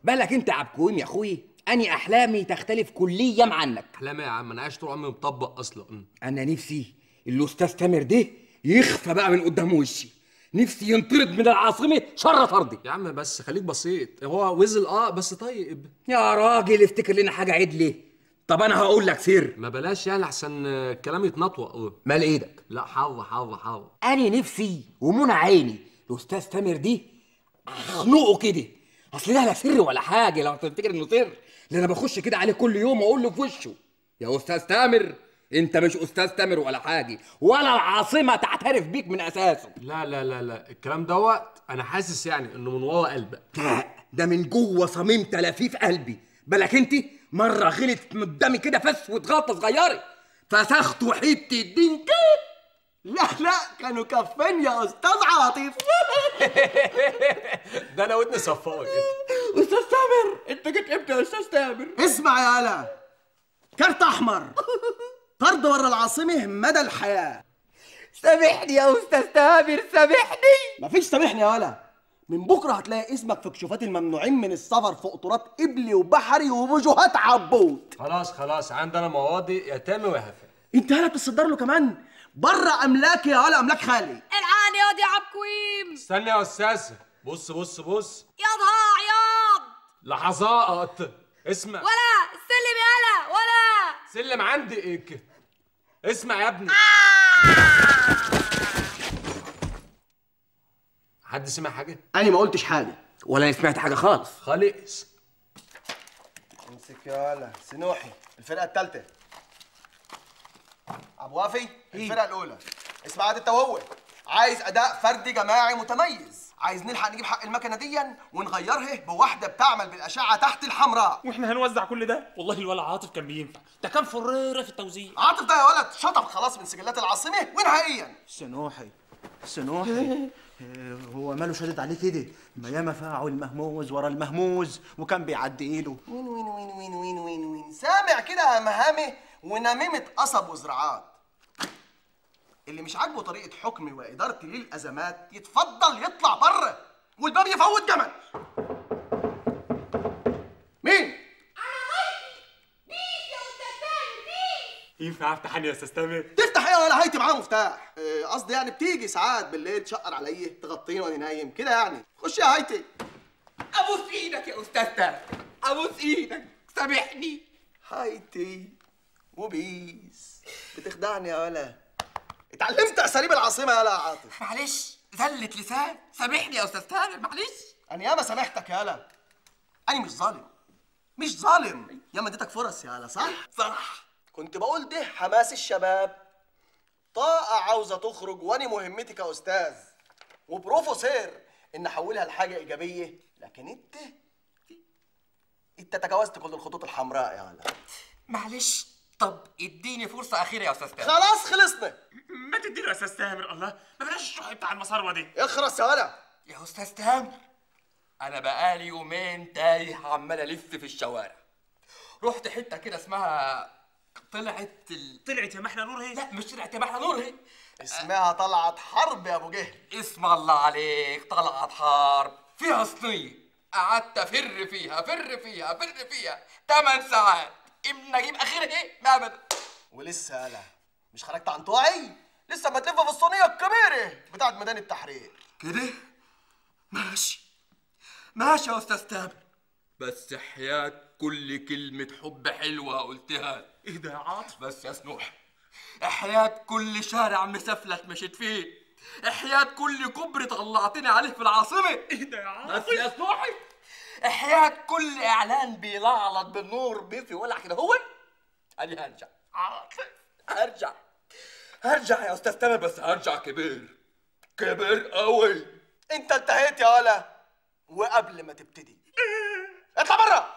بالك انت عبكويم يا اخوي اني احلامي تختلف كليا عنك احلام ايه يا عم انا عايش طول عمري مطبق اصلا انا نفسي الاستاذ تامر ده يخفى بقى من قدام وشي نفسي ينطرد من العاصمه شر طردي يا عم بس خليك بسيط هو وزل اه بس طيب يا راجل افتكر لنا حاجه عدله طب انا هقول لك سر ما بلاش يعني احسن الكلام يتنطوق مال ايدك لا حظ حظ حظ انا نفسي ومنى عيني الاستاذ تامر دي اخنقه كده اصل ده لا سر ولا حاجه لو تفتكر انه سر ده انا بخش كده عليه كل يوم واقول له في وشه يا استاذ تامر انت مش استاذ تامر ولا حاجه ولا العاصمه تعترف بيك من اساسه لا لا لا لا الكلام دوت انا حاسس يعني انه من ورا قلبك لا ده من جوه صميم تلافيف قلبي بالك انت مره غلط قدامي كده فس واتغطى صغيره فسخته حته دين كده لا لا كانوا كفين يا استاذ عاطف ده انا ودني صفاء كده استاذ تامر انت جيت امتى يا استاذ تامر اسمع يا هلا كارت احمر طرد ورا العاصمه مدى الحياه سامحني يا استاذ تامر سامحني مفيش سامحني يا هلا من بكره هتلاقي اسمك في كشوفات الممنوعين من السفر في قطورات قبلي وبحري ووجوهات عبود خلاص خلاص عندنا مواضي يا تامي ويا هفا انت هلا بتصدر له كمان بره املاك يا هلا املاك خالي العاني ياض يا عبكويم استنى يا استاذ بص بص بص ياضها عياض لحظات اسمع ولا السلم يالا ولا سلم عندي إيك. اسمع يا ابني حد سمع حاجه انا ما قلتش حاجه ولا انا سمعت حاجه خالص خالص امسك يا هلا سنوحي الفرقه الثالثه ابو وافي الفرقه الاولى اسمع عاد انت وهو عايز اداء فردي جماعي متميز عايز نلحق نجيب حق المكنه ديا ونغيرها بواحده بتعمل بالاشعه تحت الحمراء واحنا هنوزع كل ده والله الولا عاطف كان بينفع ده كان فريره في التوزيع عاطف ده يا ولد شطب خلاص من سجلات العاصمه ونهائيا سنوحي سنوحي آه، هو ماله شادد عليه كده ما ياما فاعوا المهموز ورا المهموز وكان بيعدي ايده وين وين وين وين وين وين وين سامع كده يا مهامه ونميمه قصب وزراعات اللي مش عاجبه طريقه حكمي وادارتي للازمات يتفضل يطلع بره والباب يفوت جمل مين ينفع افتح انا يا استاذ تامر تفتح ايه ولا هيتي معاه مفتاح آه، قصدي يعني بتيجي ساعات بالليل تشقر عليا تغطيني وانا نايم كده يعني خش يا هيتي ابوس ايدك يا استاذ تامر ابوس ايدك سامحني هايتي وبيس بتخدعني يا ولا اتعلمت اساليب العاصمه يا لا عاطف معلش زلة لسان سامحني يا استاذ تامر معلش انا ياما سامحتك يا لا انا مش ظالم مش ظالم ياما اديتك فرص يا لا صح صح كنت بقول ده حماس الشباب طاقة عاوزة تخرج وأنا مهمتي كأستاذ وبروفيسور إن أحولها لحاجة إيجابية لكن أنت أنت تجاوزت كل الخطوط الحمراء يا ولا معلش طب اديني فرصة أخيرة يا أستاذ تامر خلاص خلصنا ما تديله يا استاذ تامر الله ما بلاش الشح بتاع المصاروه دي اخرس يا ولا يا أستاذ تامر أنا بقالي يومين تايه عمال ألف في الشوارع رحت حتة كده اسمها طلعت ال... طلعت يا محلى نور هي لا مش طلعت يا محلى نور هي اسمها طلعت حرب يا أبو جهل اسم الله عليك طلعت حرب فيها صينية قعدت افر فيها فر فيها فر فيها ثمان ساعات امنا اجيب اخرها ما ابدا ولسه يالا مش خرجت عن طوعي لسه ما تلف في الصينية الكبيرة بتاعت ميدان التحرير كده ماشي ماشي يا استاذ تامر بس حياة كل كلمة حب حلوة قلتها ايه ده يا عاطف بس يا سنوح حياة كل شارع مسفلت مشيت فيه حياة كل كوبري طلعتني عليه في العاصمة ايه ده يا عاطف بس يا سنوحي حياة كل إعلان بيلعلط بالنور بيفي ولع كده هو أنا هرجع عاطف هرجع هرجع يا أستاذ تامر بس هرجع كبير كبير قوي انت انتهيت يا ولا وقبل ما تبتدي اطلع بره